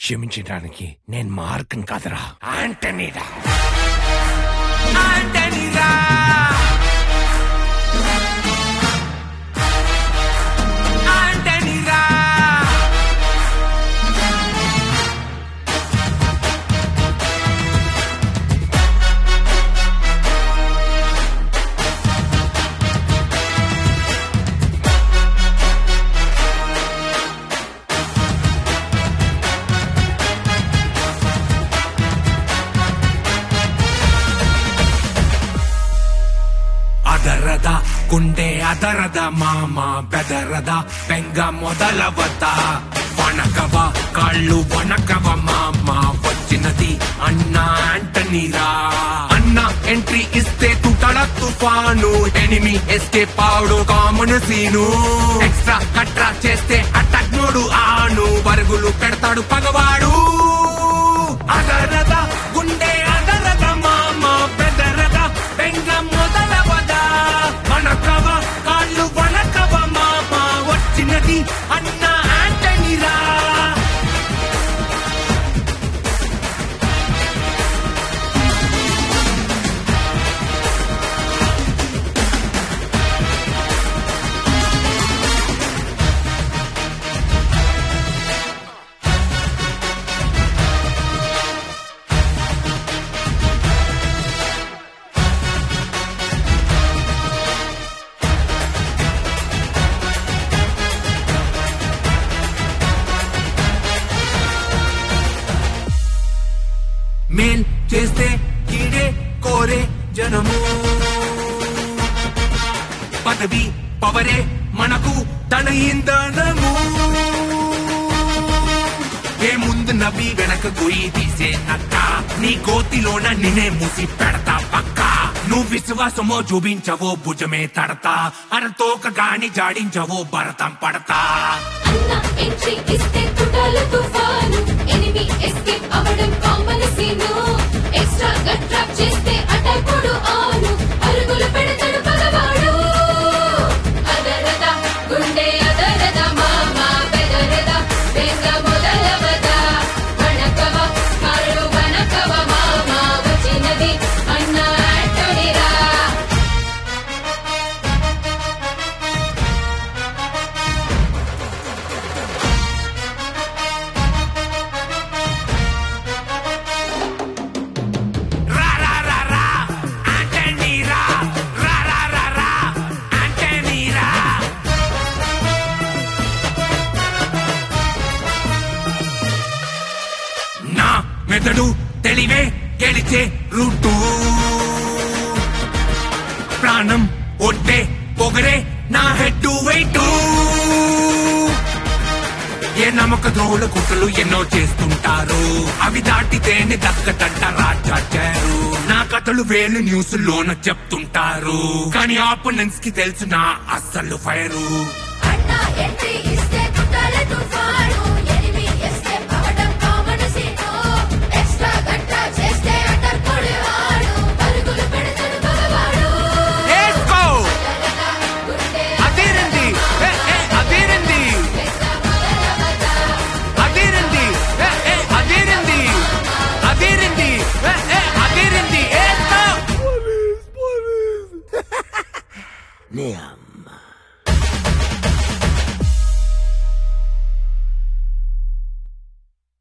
క్షమించడానికి నేను మార్కన్ కాదురా ఆంటనీరా ఆంటనీరా ఆంటనీరా ಅದರದ ಗುಂಡೆ ಅದರದ ಮಾಮ ಬೆದರದ ಬೆಂಗ ಮೊದಲವದ వణకవ కాళ్ళు వణకవ మామ వచ్చినది అన్న ఆంటనీరా అన్న ఎంట్రీ ఇస్తే తుటడ తుఫాను ఎనిమి ఎస్కేప్ ఆడు కామన్ సీను ఎక్స్ట్రా కట్రా చేస్తే అటాక్ నోడు ఆను పరుగులు పెడతాడు పగవాడు అదరద గుండె అదరద మామ బెదరద బెంగ మొదలవద వణకవ కాళ్ళు వణకవ మామ వచ్చినది అన్న ఆంటనీరా మేల్ చేస్తే కీడే కోరే జనము పదవి పవరే మనకు తన ఇంధనము ఏ ముందు నవ్వి వెనక గొయ్యి తీసే నక్క నీ గోతిలోన నినే మూసి పెడతా పక్క నువ్వు విశ్వాసమో చూపించవో భుజమే తడతా అరతోక గాని జాడించవో భరతం పడతా అన్న ఎంట్రీ ఇస్తే తుటాల తుఫాను ఎనిమి ఎస్కేప్ అవడం కామన్ సీను ఎక్స్ట్రా గట్ ట్రాప్ చేస్తే అటాక్ కూడా ఆను పరుగులు పెడతాడు పగవాడు అదరద గుండె అదరద మామ బెదరద బెంగ మొదలవద వణకవ కాళ్ళు వణకవ మామ వచ్చినది అన్న ఆంటోనీరా రా రా రా రా ఆంటనీరా రా రా రా రా ఆంటనీరా నా మెదడు తెలివే గెలిచే రూటు ప్రాణం ఒట్టే పొగరే నా హెడ్ వెయిట్ ఏ నమ్మక ద్రోహుల కుట్రలు ఎన్నో చేస్తుంటారు అవి దాటితేనే దక్కటంట రాజాచారు నా కథలు వేలు న్యూస్ లోన చెప్తుంటారు కానీ ఆపోనెంట్స్ కి తెలుసు నా అస్సలు ఫైరు అన్న ఎంట్రీ